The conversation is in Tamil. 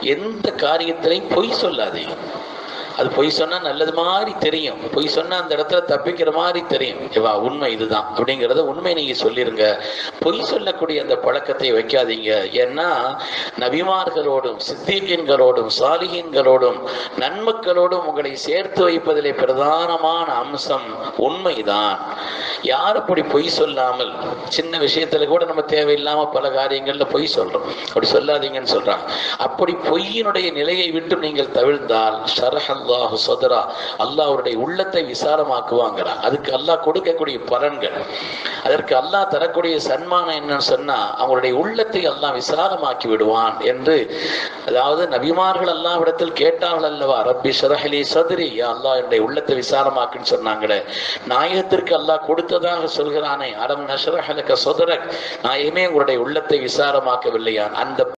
எந்த காரியத்திலையும் பொய் சொல்லாதீங்க அது பொய் சொன்னா நல்லது மாதிரி தெரியும் பொய் சொன்னா அந்த இடத்துல தப்பிக்கிற மாதிரி தெரியும் இவா உண்மை இதுதான் அப்படிங்கிறத உண்மை நீங்க சொல்லிருங்க பொய் சொல்லக்கூடிய அந்த பழக்கத்தை வைக்காதீங்க ஏன்னா நபிமார்களோடும் சித்திகீன்களோடும் சாலிகீன்களோடும் நன்மக்களோடும் உங்களை சேர்த்து வைப்பதிலே பிரதானமான அம்சம் உண்மைதான் யார் அப்படி பொய் சொல்லாமல் சின்ன விஷயத்துல கூட நம்ம தேவையில்லாம பல காரியங்கள்ல பொய் சொல்றோம் அப்படி சொல்லாதீங்கன்னு சொல்றாங்க அப்படி பொய்யினுடைய நிலையை விட்டு நீங்கள் தவிர்ந்தால் ஷரஹல்லாஹு சதரா அல்லாஹ் அவருடைய உள்ளத்தை விசாலமாக்குவாங்கிறான் அதுக்கு அல்லாஹ் கொடுக்கக்கூடிய பலன்கள் அதற்கு அல்லாஹ் தரக்கூடிய சன்மானம் என்னன்னு சொன்னா அவங்களுடைய உள்ளத்தை அல்லாஹ் விசாலமாக்கி விடுவான் என்று அதாவது நபிமார்கள் அல்லாஹ்விடத்தில் கேட்டார்கள் அல்லவா ரப்பி ஷரஹலி சதுரி யா அல்லாஹ் என்னுடைய உள்ளத்தை விசாலமாக்குன்னு சொன்னாங்களே நாயகத்திற்கு அல்லாஹ் கொடுத்ததாக சொல்கிறானே அடம் நஷரஹலக சொதரக் நாயகமே உங்களுடைய உள்ளத்தை விசாலமாக்கவில்லையா அந்த